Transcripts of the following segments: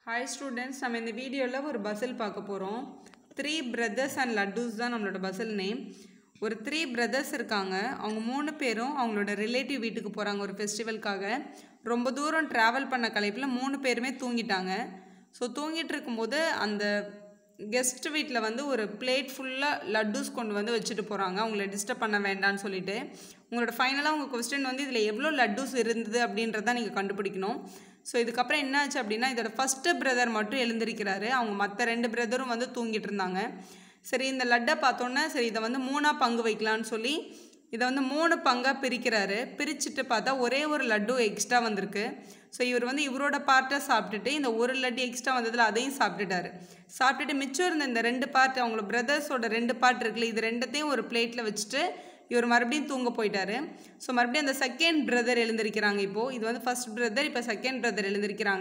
hi students நம்ம இந்த வீடியோவில் ஒரு பசில் பார்க்க போகிறோம் த்ரீ பிரதர்ஸ் அண்ட் லட்டூஸ் தான் நம்மளோட பசில் நேம் ஒரு த்ரீ பிரதர்ஸ் இருக்காங்க அவங்க மூணு பேரும் அவங்களோட ரிலேட்டிவ் வீட்டுக்கு போகிறாங்க ஒரு ஃபெஸ்டிவலுக்காக ரொம்ப தூரம் ட்ராவல் பண்ண கலைப்பில் மூணு பேருமே தூங்கிட்டாங்க ஸோ தூங்கிட்டு இருக்கும்போது அந்த கெஸ்ட் வீட்டில் வந்து ஒரு பிளேட் ஃபுல்லாக லட்டூஸ் கொண்டு வந்து வச்சுட்டு போகிறாங்க அவங்கள டிஸ்டர்ப் பண்ண வேண்டாம்னு சொல்லிட்டு உங்களோட ஃபைனலாக உங்கள் கொஸ்டின் வந்து இதில் எவ்வளோ லட்டூஸ் இருந்தது அப்படின்றத நீங்கள் கண்டுபிடிக்கணும் ஸோ இதுக்கப்புறம் என்ன ஆச்சு அப்படின்னா இதோட ஃபஸ்ட்டு பிரதர் மட்டும் எழுந்திருக்கிறாரு அவங்க மற்ற ரெண்டு பிரதரும் வந்து தூங்கிட்டு இருந்தாங்க சரி இந்த லட்டை பார்த்தோன்னே சரி இதை வந்து மூணாக பங்கு வைக்கலான்னு சொல்லி இதை வந்து மூணு பங்காக பிரிக்கிறாரு பிரிச்சுட்டு பார்த்தா ஒரே ஒரு லட்டு எக்ஸ்ட்ரா வந்திருக்கு ஸோ இவர் வந்து இவரோட பார்ட்டை சாப்பிட்டுட்டு இந்த ஒரு லட்டு எக்ஸ்ட்ரா வந்ததில் அதையும் சாப்பிட்டுட்டாரு சாப்பிட்டுட்டு மிச்சம் இருந்த இந்த ரெண்டு பார்ட் அவங்களோட பிரதர்ஸோட ரெண்டு பார்ட் இருக்குல்ல இது ரெண்டத்தையும் ஒரு பிளேட்டில் வச்சுட்டு இவர் மறுபடியும் தூங்க போயிட்டாரு ஸோ மறுபடியும் அந்த செகண்ட் பிரதர் எழுந்திருக்கிறாங்க இப்போது இது வந்து ஃபர்ஸ்ட் பிரதர் இப்போ செகண்ட் பிரதர் எழுந்திருக்கிறாங்க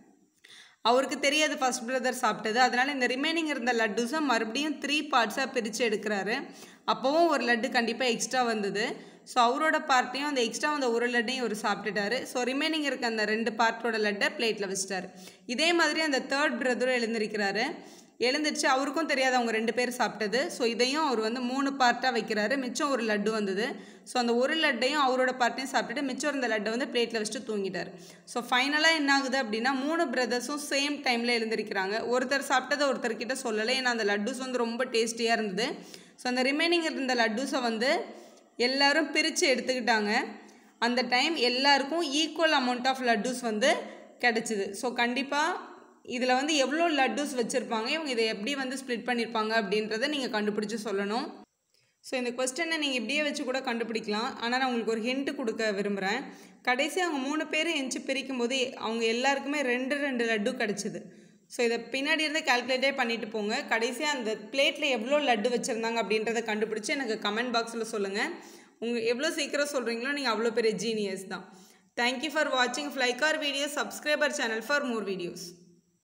அவருக்கு தெரியாது ஃபர்ஸ்ட் பிரதர் சாப்பிட்டது அதனால் இந்த ரிமைனிங் இருந்த லட்டுஸை மறுபடியும் த்ரீ பார்ட்ஸாக பிரித்து எடுக்கிறாரு அப்போவும் ஒரு லட்டு கண்டிப்பாக எக்ஸ்ட்ரா வந்தது ஸோ அவரோட பார்ட்டையும் அந்த எக்ஸ்ட்ரா வந்த ஒரு லட்டையும் அவர் சாப்பிட்டுட்டாரு ஸோ ரிமைனிங் இருக்க அந்த ரெண்டு பார்ட்டோட லட்டை பிளேட்டில் வச்சுட்டாரு இதே மாதிரி அந்த தேர்ட் பிரதரும் எழுந்திருக்கிறாரு எழுந்திரிச்சு அவருக்கும் தெரியாது அவங்க ரெண்டு பேர் சாப்பிட்டது ஸோ இதையும் அவர் வந்து மூணு பார்ட்டாக வைக்கிறாரு மிச்சம் ஒரு லட்டு வந்தது ஸோ அந்த ஒரு லட்டையும் அவரோட பார்ட்டையும் சாப்பிட்டுட்டு மிச்சம் இருந்த லட்டை வந்து பிளேட்டில் வச்சுட்டு தூங்கிட்டார் ஸோ ஃபைனலாக என்ன ஆகுது அப்படின்னா மூணு பிரதர்ஸும் சேம் டைமில் எழுந்திருக்கிறாங்க ஒருத்தர் சாப்பிட்டதை ஒருத்தர்கிட்ட சொல்லலை ஏன்னா அந்த லட்டூஸ் வந்து ரொம்ப டேஸ்டியாக இருந்தது ஸோ அந்த ரிமைனிங் இருந்த லட்டூஸை வந்து எல்லாரும் பிரித்து எடுத்துக்கிட்டாங்க அந்த டைம் எல்லாருக்கும் ஈக்குவல் அமௌண்ட் ஆஃப் லட்டூஸ் வந்து கிடச்சிது ஸோ கண்டிப்பாக இதில் வந்து எவ்வளோ லட்டூஸ் வச்சுருப்பாங்க இவங்க இதை எப்படி வந்து ஸ்ப்ளிட் பண்ணியிருப்பாங்க அப்படின்றத நீங்கள் கண்டுபிடிச்சி சொல்லணும் ஸோ இந்த கொஸ்டினை நீங்கள் இப்படியே வச்சு கூட கண்டுபிடிக்கலாம் ஆனால் நான் உங்களுக்கு ஒரு ஹிண்ட்டு கொடுக்க விரும்புகிறேன் கடைசி அவங்க மூணு பேரும் எஞ்சி பிரிக்கும் போது அவங்க எல்லாருக்குமே ரெண்டு ரெண்டு லட்டு கிடச்சிது ஸோ இதை பின்னாடி இருந்து கால்குலேட்டே பண்ணிட்டு போங்க கடைசியாக அந்த பிளேட்டில் எவ்வளோ லட்டு வச்சுருந்தாங்க அப்படின்றத கண்டுபிடிச்சி எனக்கு கமெண்ட் பாக்ஸில் சொல்லுங்கள் உங்கள் எவ்வளோ சீக்கிரம் சொல்கிறீங்களோ நீங்கள் அவ்வளோ பெரிய ஜீனியஸ் தான் தேங்க்யூ ஃபார் வாட்சிங் ஃப்ளைகார் videos subscriber channel for more videos